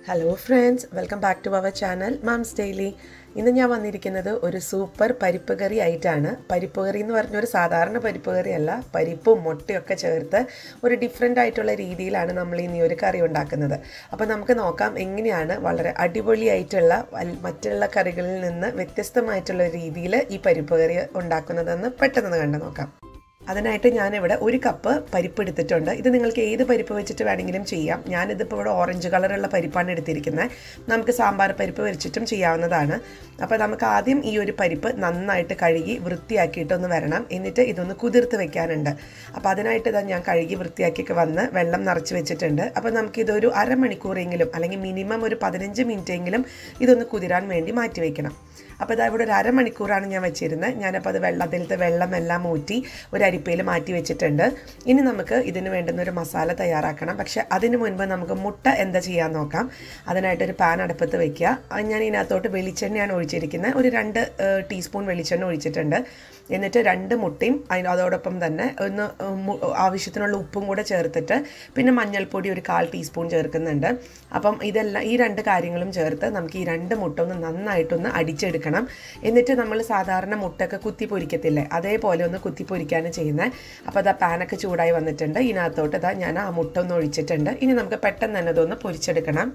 hello friends welcome back to our channel moms daily ഇന്ന് ഞാൻ വന്നിരിക്കുന്നത് ഒരു സൂപ്പർ പരിപ്പ് കറി ആയിട്ടാണ് പരിപ്പ് കറി എന്ന് പറഞ്ഞ ഒരു സാധാരണ പരിപ്പ് കറി അല്ല പരിപ്പും മുട്ടയൊക്കെ ചേർത്ത് ഒരു ഡിഫറെൻ്റ് ആയിട്ടുള്ള രീതിയിലാണ് നമ്മൾ ഇനി ഒരു കറി ഉണ്ടാക്കുന്നത് അപ്പോൾ നമുക്ക് നോക്കാം എങ്ങനെയാണ് വളരെ അടിപൊളിയായിട്ടുള്ള വൽ- മറ്റുള്ള കറികളിൽ നിന്ന് വ്യത്യസ്തമായിട്ടുള്ള രീതിയിൽ ഈ പരിപ്പ് കറി ഉണ്ടാക്കുന്നതെന്ന് പെട്ടെന്ന് കണ്ടു നോക്കാം അതിനായിട്ട് ഞാനിവിടെ ഒരു കപ്പ് പരിപ്പ് എടുത്തിട്ടുണ്ട് ഇത് നിങ്ങൾക്ക് ഏത് പരിപ്പ് വെച്ചിട്ട് വേണമെങ്കിലും ചെയ്യാം ഞാനിതിപ്പോൾ ഇവിടെ ഓറഞ്ച് കളറുള്ള പരിപ്പാണ് എടുത്തിരിക്കുന്നത് നമുക്ക് സാമ്പാർ പരിപ്പ് വെച്ചിട്ടും ചെയ്യാവുന്നതാണ് അപ്പോൾ നമുക്ക് ആദ്യം ഈ ഒരു പരിപ്പ് നന്നായിട്ട് കഴുകി വൃത്തിയാക്കിയിട്ടൊന്ന് വരണം എന്നിട്ട് ഇതൊന്ന് കുതിർത്ത് വെക്കാനുണ്ട് അപ്പോൾ അതിനായിട്ട് ഇതാ ഞാൻ കഴുകി വൃത്തിയാക്കിയൊക്കെ വന്ന് വെള്ളം നിറച്ച് വെച്ചിട്ടുണ്ട് അപ്പോൾ നമുക്കിതൊരു അരമണിക്കൂറെങ്കിലും അല്ലെങ്കിൽ മിനിമം ഒരു പതിനഞ്ച് മിനിറ്റെങ്കിലും ഇതൊന്ന് കുതിരാൻ വേണ്ടി മാറ്റി വയ്ക്കണം അപ്പോൾ ഇതാ ഇവിടെ ഒരു അരമണിക്കൂറാണ് ഞാൻ വെച്ചിരുന്നത് ഞാനപ്പോൾ അത് വെള്ളം അതിലത്തെ വെള്ളമെല്ലാം ഊറ്റി ഒരു അരിപ്പയിൽ മാറ്റി വെച്ചിട്ടുണ്ട് ഇനി നമുക്ക് ഇതിന് വേണ്ടുന്ന ഒരു മസാല തയ്യാറാക്കണം പക്ഷേ അതിന് മുൻപ് നമുക്ക് മുട്ട എന്താ ചെയ്യാൻ നോക്കാം അതിനായിട്ടൊരു പാൻ അടുപ്പത്ത് വെക്കുക അത് ഞാൻ ഇതിനകത്തോട്ട് വെളിച്ചെണ്ണയാണ് ഒഴിച്ചിരിക്കുന്നത് ഒരു രണ്ട് ഏഹ്, ടീസ്പൂൺ വെളിച്ചെണ്ണ ഒഴിച്ചിട്ടുണ്ട് എന്നിട്ട് രണ്ട് മുട്ടയും അതിന് അതോടൊപ്പം തന്നെ ഒന്ന് മു- ആവശ്യത്തിനുള്ള ഉപ്പും കൂടെ ചേർത്തിട്ട് പിന്നെ മഞ്ഞൾപ്പൊടി ഒരു കാൽ ടീസ്പൂൺ ചേർക്കുന്നുണ്ട് അപ്പം ഇതെല്ലാം ഈ രണ്ട് കാര്യങ്ങളും ചേർത്ത് നമുക്ക് ഈ രണ്ട് മുട്ട ഒന്ന് നന്നായിട്ടൊന്ന് അടിച്ചെടുക്കണം എന്നിട്ട് നമ്മൾ സാധാരണ മുട്ടയൊക്കെ കുത്തി പൊരിക്കത്തില്ലേ അതേപോലെ ഒന്ന് കുത്തി പൊരിക്കാണ് ചെയ്യുന്നത് അപ്പോൾ അതാ പാനൊക്കെ ചൂടായി വന്നിട്ടുണ്ട് ഇതിനകത്തോട്ട് ഇതാ ഞാൻ ആ മുട്ട ഒന്ന് ഒഴിച്ചിട്ടുണ്ട് ഇനി നമുക്ക് പെട്ടെന്ന് തന്നെ ഇതൊന്ന് പൊരിച്ചെടുക്കണം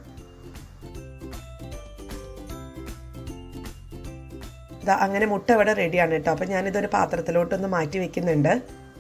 ദാ അങ്ങനെ മുട്ട ഇവിടെ റെഡിയാണ് കേട്ടോ അപ്പോൾ ഞാനിതൊരു പാത്രത്തിലോട്ടൊന്ന് മാറ്റി വെക്കുന്നുണ്ട്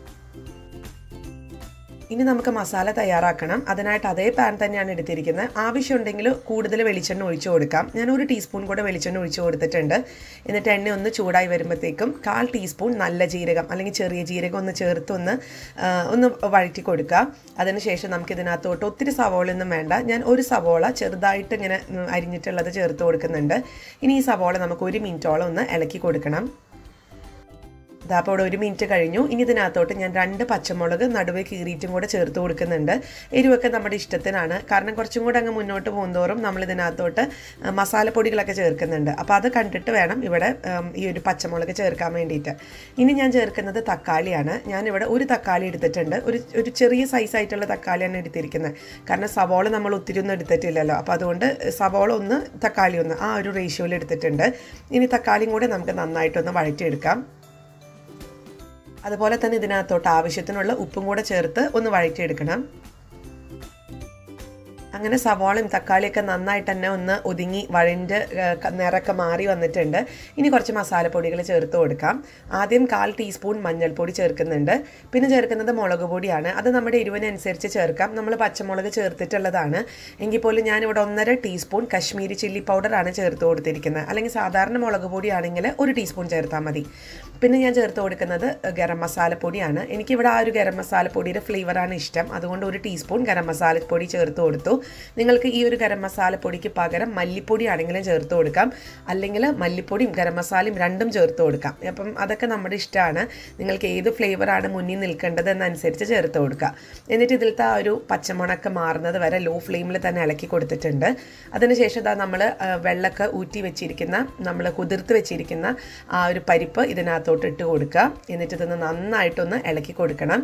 ഇനി നമുക്ക് മസാല തയ്യാറാക്കണം അതിനായിട്ട് അതേ പാൻ തന്നെയാണ് എടുത്തിരിക്കുന്നത് ആവശ്യമുണ്ടെങ്കിൽ കൂടുതൽ വെളിച്ചെണ്ണ ഒഴിച്ചു കൊടുക്കാം ഞാൻ ഒരു ടീസ്പൂൺ കൂടെ വെളിച്ചെണ്ണ ഒഴിച്ചു കൊടുത്തിട്ടുണ്ട് എന്നിട്ട് എണ്ണ ഒന്ന് ചൂടായി വരുമ്പോഴത്തേക്കും കാൽ ടീസ്പൂൺ നല്ല ജീരകം അല്ലെങ്കിൽ ചെറിയ ജീരകം ഒന്ന് ചേർത്ത് ഒന്ന് ആ, ഒന്ന് വഴറ്റി കൊടുക്കുക അതിനുശേഷം നമുക്ക് ഇതിനകത്തോട്ട് ഒത്തിരി സവോളയൊന്നും വേണ്ട ഞാൻ ഒരു സവോള ചെറുതായിട്ട് ഇങ്ങനെ ഉം, അരിഞ്ഞിട്ടുള്ളത് ചേർത്ത് കൊടുക്കുന്നുണ്ട് ഇനി ഈ സവോള നമുക്ക് ഒരു മിനിറ്റോളം ഒന്ന് ഇളക്കി കൊടുക്കണം ഇതാ അപ്പോൾ ഇവിടെ ഒരു മിനിറ്റ് കഴിഞ്ഞു ഇനി ഇതിനകത്തോട്ട് ഞാൻ രണ്ട് പച്ചമുളക് നടുവെ കീറിയിട്ടും കൂടെ ചേർത്ത് കൊടുക്കുന്നുണ്ട് എരിവൊക്കെ നമ്മുടെ ഇഷ്ടത്തിനാണ് കാരണം കുറച്ചും കൂടെ അങ്ങ് മുന്നോട്ട് പോകുന്തോറും നമ്മൾ ഇതിനകത്തോട്ട് ആ, മസാലപ്പൊടികളൊക്കെ ചേർക്കുന്നുണ്ട് അപ്പോൾ അത് കണ്ടിട്ട് വേണം ഇവിടെ ഉം, ഈ ഒരു പച്ചമുളക് ചേർക്കാൻ വേണ്ടിയിട്ട് ഇനി ഞാൻ ചേർക്കുന്നത് തക്കാളിയാണ് ഞാനിവിടെ ഒരു തക്കാളി എടുത്തിട്ടുണ്ട് ഒരു ഒരു ചെറിയ സൈസായിട്ടുള്ള തക്കാളിയാണ് എടുത്തിരിക്കുന്നത് കാരണം സവോള നമ്മൾ ഒത്തിരി ഒന്നും എടുത്തിട്ടില്ലല്ലോ അപ്പോൾ അതുകൊണ്ട് സവോള ഒന്ന് തക്കാളി ഒന്ന് ആ ഒരു റേഷ്യോയിൽ എടുത്തിട്ടുണ്ട് ഇനി തക്കാളിയും കൂടെ നമുക്ക് നന്നായിട്ടൊന്ന് വഴറ്റിയെടുക്കാം അതുപോലെ തന്നെ ഇതിനകത്തോട്ട് ആവശ്യത്തിനുള്ള ഉപ്പും കൂടെ ചേർത്ത് ഒന്ന് വഴറ്റിയെടുക്കണം അങ്ങനെ സവാളയും തക്കാളിയൊക്കെ നന്നായിട്ട് തന്നെ ഒന്ന് ഒതുങ്ങി വഴൻ്റെ നിറമൊക്കെ മാറി വന്നിട്ടുണ്ട് ഇനി കുറച്ച് മസാലപ്പൊടികൾ ചേർത്ത് കൊടുക്കാം ആദ്യം കാൽ ടീസ്പൂൺ മഞ്ഞൾപ്പൊടി ചേർക്കുന്നുണ്ട് പിന്നെ ചേർക്കുന്നത് മുളക് പൊടിയാണ് അത് നമ്മുടെ എരിവിനനുസരിച്ച് ചേർക്കാം നമ്മൾ പച്ചമുളക് ചേർത്തിട്ടുള്ളതാണ് എങ്കിൽ പോലും ഞാനിവിടെ ഒന്നര ടീസ്പൂൺ കശ്മീരി ചില്ലി പൗഡറാണ് ചേർത്ത് കൊടുത്തിരിക്കുന്നത് അല്ലെങ്കിൽ സാധാരണ മുളക് പൊടിയാണെങ്കിൽ ഒരു ടീസ്പൂൺ ചേർത്താൽ മതി പിന്നെ ഞാൻ ചേർത്ത് കൊടുക്കുന്നത് ഗരം മസാലപ്പൊടിയാണ് എനിക്കിവിടെ ആ ഒരു ഗരം മസാലപ്പൊടിയുടെ ഫ്ലേവറാണ് ഇഷ്ടം അതുകൊണ്ട് ഒരു ടീസ്പൂൺ ഗരം മസാലപ്പൊടി ചേർത്ത് കൊടുത്തു നിങ്ങൾക്ക് ഈ ഒരു ഗരം മസാലപ്പൊടിക്ക് പകരം മല്ലിപ്പൊടി ആണെങ്കിലും ചേർത്ത് കൊടുക്കാം അല്ലെങ്കിൽ മല്ലിപ്പൊടിയും ഗരം മസാലയും രണ്ടും ചേർത്ത് കൊടുക്കാം അപ്പം അതൊക്കെ നമ്മുടെ ഇഷ്ടമാണ് നിങ്ങൾക്ക് ഏത് ഫ്ലേവറാണ് മുന്നിൽ നിൽക്കേണ്ടത് എന്നനുസരിച്ച് ചേർത്ത് കൊടുക്കുക എന്നിട്ട് ഇതിലത്തെ ആ ഒരു പച്ചമുണക്ക് മാറുന്നത് വരെ ലോ ഫ്ലെയിമിൽ തന്നെ ഇളക്കി കൊടുത്തിട്ടുണ്ട് അതിനുശേഷം ഇതാ നമ്മൾ വെള്ളമൊക്കെ ഊറ്റി വെച്ചിരിക്കുന്ന നമ്മൾ കുതിർത്ത് വെച്ചിരിക്കുന്ന ആ ഒരു പരിപ്പ് ഇതിനകത്തോട്ട് ഇട്ട് കൊടുക്കുക എന്നിട്ട് ഇതൊന്ന് നന്നായിട്ടൊന്ന് ഇളക്കി കൊടുക്കണം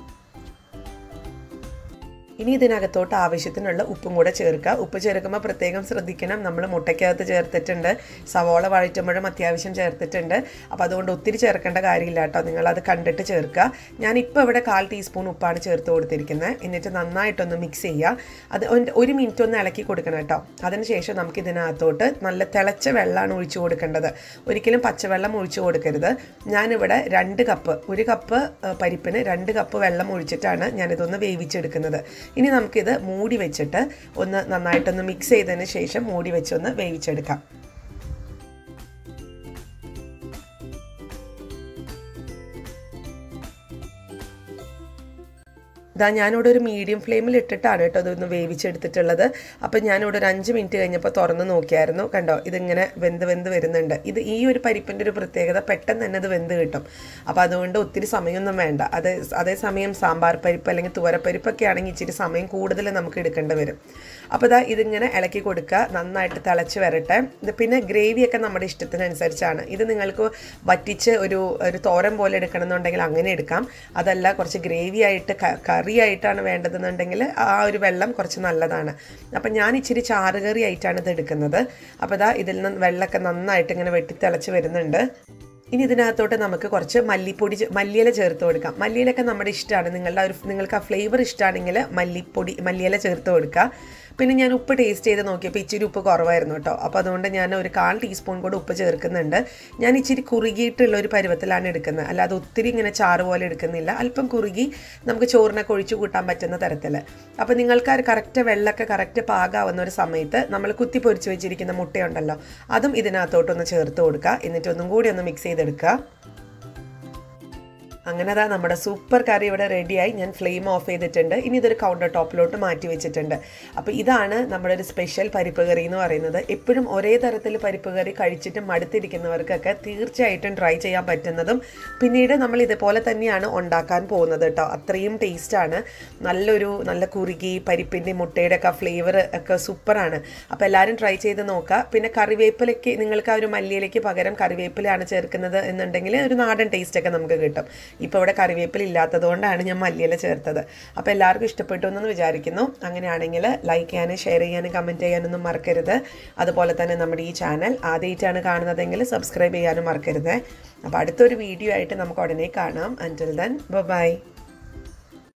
ഇനി ഇതിനകത്തോട്ട് ആവശ്യത്തിനുള്ള ഉപ്പും കൂടെ ചേർക്കുക ഉപ്പ് ചേർക്കുമ്പോൾ പ്രത്യേകം ശ്രദ്ധിക്കണം നമ്മൾ മുട്ടയ്ക്കകത്ത് ചേർത്തിട്ടുണ്ട് സവോള വഴറ്റുമ്പോഴും അത്യാവശ്യം ചേർത്തിട്ടുണ്ട് അപ്പോൾ അതുകൊണ്ട് ഒത്തിരി ചേർക്കേണ്ട കാര്യമില്ല കേട്ടോ നിങ്ങളത് കണ്ടിട്ട് ചേർക്കുക ഞാനിപ്പോൾ ഇവിടെ കാൽ ടീസ്പൂൺ ഉപ്പാണ് ചേർത്ത് കൊടുത്തിരിക്കുന്നത് എന്നിട്ട് നന്നായിട്ടൊന്ന് മിക്സ് ചെയ്യുക അത് ഒരു- ഒരു മിനിറ്റ് ഒന്ന് ഇളക്കി കൊടുക്കണം കേട്ടോ അതിനുശേഷം നമുക്ക് ഇതിനകത്തോട്ട് നല്ല തിളച്ച വെള്ളമാണ് ഒഴിച്ചു കൊടുക്കേണ്ടത് ഒരിക്കലും പച്ചവെള്ളം ഒഴിച്ചു കൊടുക്കരുത് ഞാനിവിടെ രണ്ട് കപ്പ് ഒരു കപ്പ് ആ, പരിപ്പിന് രണ്ട് കപ്പ് വെള്ളം ഒഴിച്ചിട്ടാണ് ഞാനിതൊന്ന് വേവിച്ചെടുക്കുന്നത് ഇനി നമുക്കിത് മൂടി വെച്ചിട്ട് ഒന്ന് നന്നായിട്ടൊന്ന് മിക്സ് ചെയ്തതിന് ശേഷം മൂടി വെച്ചൊന്ന് വേവിച്ചെടുക്കാം ഇതാ ഞാനിവിടെ ഒരു മീഡിയം ഫ്ലെയിമിൽ ഇട്ടിട്ടാണ് കേട്ടോ ഇതൊന്ന് വേവിച്ചെടുത്തിട്ടുള്ളത് അപ്പോൾ ഞാനിവിടെ ഒരു അഞ്ച് മിനിറ്റ് കഴിഞ്ഞപ്പോൾ തുറന്ന് നോക്കിയായിരുന്നു കണ്ടോ ഇതിങ്ങനെ വെന്ത് വെന്ത് വരുന്നുണ്ട് ഇത് ഈ ഒരു പരിപ്പിൻ്റെ ഒരു പ്രത്യേകത പെട്ടെന്ന് തന്നെ ഇത് വെന്ത് കിട്ടും അപ്പോൾ അതുകൊണ്ട് ഒത്തിരി സമയമൊന്നും വേണ്ട അത് അതേസമയം സാമ്പാർ പരിപ്പ് അല്ലെങ്കിൽ തുവരപ്പരിപ്പൊക്കെ ആണെങ്കിൽ ഇച്ചിരി സമയം കൂടുതൽ നമുക്ക് എടുക്കേണ്ടി വരും അപ്പോൾ ഇതാ ഇതിങ്ങനെ ഇളക്കി കൊടുക്കുക നന്നായിട്ട് തിളച്ച് വരട്ടെ ഇത് പിന്നെ ഗ്രേവിയൊക്കെ നമ്മുടെ ഇഷ്ടത്തിനനുസരിച്ചാണ് ഇത് നിങ്ങൾക്ക് വറ്റിച്ച് ഒരു ഒരു തോരൻ പോലെ എടുക്കണം എന്നുണ്ടെങ്കിൽ അങ്ങനെ എടുക്കാം അതല്ല കുറച്ച് ഗ്രേവി ആയിട്ട് ക- കറി കറി ആയിട്ടാണ് വേണ്ടതെന്നുണ്ടെങ്കിൽ ആ ഒരു വെള്ളം കുറച്ച് നല്ലതാണ് അപ്പം ഞാൻ ഇച്ചിരി ചാറുകറി ആയിട്ടാണ് ഇത് എടുക്കുന്നത് അപ്പോൾ ഇതാ ഇതിൽ നിന്ന് വെള്ളമൊക്കെ നന്നായിട്ട് ഇങ്ങനെ വെട്ടിത്തിളച്ച് വരുന്നുണ്ട് ഇനി ഇതിനകത്തോട്ട് നമുക്ക് കുറച്ച് മല്ലിപ്പൊടി ചെ- മല്ലിയില ചേർത്ത് കൊടുക്കാം മല്ലിയിലൊക്കെ നമ്മുടെ ഇഷ്ടമാണ് നിങ്ങളുടെ ആ ഒരു നിങ്ങൾക്ക് ആ ഫ്ലേവർ ഇഷ്ടമാണെങ്കിൽ മല്ലിപ്പൊടി മല്ലിയില ചേർത്ത് കൊടുക്കുക പിന്നെ ഞാൻ ഉപ്പ് ടേസ്റ്റ് ചെയ്ത് നോക്കിയപ്പോൾ ഇച്ചിരി ഉപ്പ് കുറവായിരുന്നു കേട്ടോ അപ്പോൾ അതുകൊണ്ട് ഞാൻ ഒരു കാൽ ടീസ്പൂൺ കൂടെ ഉപ്പ് ചേർക്കുന്നുണ്ട് ഞാൻ ഇച്ചിരി കുറുകിയിട്ടുള്ള ഒരു പരുവത്തിലാണ് എടുക്കുന്നത് അല്ലാതെ ഒത്തിരി ഇങ്ങനെ ചാറ് പോലെ എടുക്കുന്നില്ല അല്പം കുറുകി നമുക്ക് ചോറിനൊക്കെ ഒഴിച്ചു കൂട്ടാൻ പറ്റുന്ന തരത്തിൽ അപ്പോൾ നിങ്ങൾക്ക് ആ കറക്റ്റ് വെള്ളമൊക്കെ കറക്റ്റ് പാകാവുന്ന ഒരു സമയത്ത് നമ്മൾ കുത്തി പൊരിച്ച് വെച്ചിരിക്കുന്ന മുട്ടയുണ്ടല്ലോ അതും ഇതിനകത്തോട്ടൊന്ന് ചേർത്ത് കൊടുക്കുക എന്നിട്ട് ഒന്നും കൂടി ഒന്ന് മിക്സ് ചെയ്തെടുക്കുക അങ്ങനെ അതാ നമ്മുടെ സൂപ്പർ കറി ഇവിടെ റെഡിയായി ഞാൻ ഫ്ലെയിം ഓഫ് ചെയ്തിട്ടുണ്ട് ഇനി ഇതൊരു കൗണ്ടർ ടോപ്പിലോട്ട് മാറ്റി വെച്ചിട്ടുണ്ട് അപ്പോൾ ഇതാണ് നമ്മുടെ ഒരു സ്പെഷ്യൽ പരിപ്പ് കറി എന്ന് പറയുന്നത് എപ്പോഴും ഒരേ തരത്തിൽ പരിപ്പ് കറി കഴിച്ചിട്ട് മടുത്തിരിക്കുന്നവർക്കൊക്കെ തീർച്ചയായിട്ടും ട്രൈ ചെയ്യാൻ പറ്റുന്നതും പിന്നീട് നമ്മൾ ഇതുപോലെ തന്നെയാണ് ഉണ്ടാക്കാൻ പോകുന്നത് കേട്ടോ അത്രയും ടേസ്റ്റാണ് നല്ലൊരു നല്ല കുറുകി പരിപ്പിൻ്റെ മുട്ടയുടെ ഒക്കെ ഫ്ലേവർ ഒക്കെ സൂപ്പറാണ് അപ്പോൾ എല്ലാവരും ട്രൈ ചെയ്ത് നോക്കുക പിന്നെ കറിവേപ്പിലയ്ക്ക് നിങ്ങൾക്ക് ആ ഒരു മല്ലിയിലേക്ക് പകരം കറിവേപ്പിലയാണ് ചേർക്കുന്നത് എന്നുണ്ടെങ്കിൽ ഒരു നാടൻ ടേസ്റ്റ് ഒക്കെ നമുക്ക് കിട്ടും ഇപ്പോൾ ഇവിടെ കറിവേപ്പില ഇല്ലാത്തത് കൊണ്ടാണ് ഞാൻ മല്ലിയില ചേർത്തത് അപ്പോൾ എല്ലാവർക്കും ഇഷ്ടപ്പെട്ടു എന്ന് വിചാരിക്കുന്നു അങ്ങനെയാണെങ്കിൽ ലൈക്ക് ചെയ്യാനും ഷെയർ ചെയ്യാനും കമൻറ്റ് ചെയ്യാനൊന്നും മറക്കരുത് അതുപോലെ തന്നെ നമ്മുടെ ഈ ചാനൽ ആദ്യമായിട്ടാണ് കാണുന്നതെങ്കിൽ സബ്സ്ക്രൈബ് ചെയ്യാനും മറക്കരുത് അപ്പോൾ അടുത്തൊരു വീഡിയോ ആയിട്ട് നമുക്ക് ഉടനെ കാണാം അൻറ്റിൽ ദെൻ ബൈ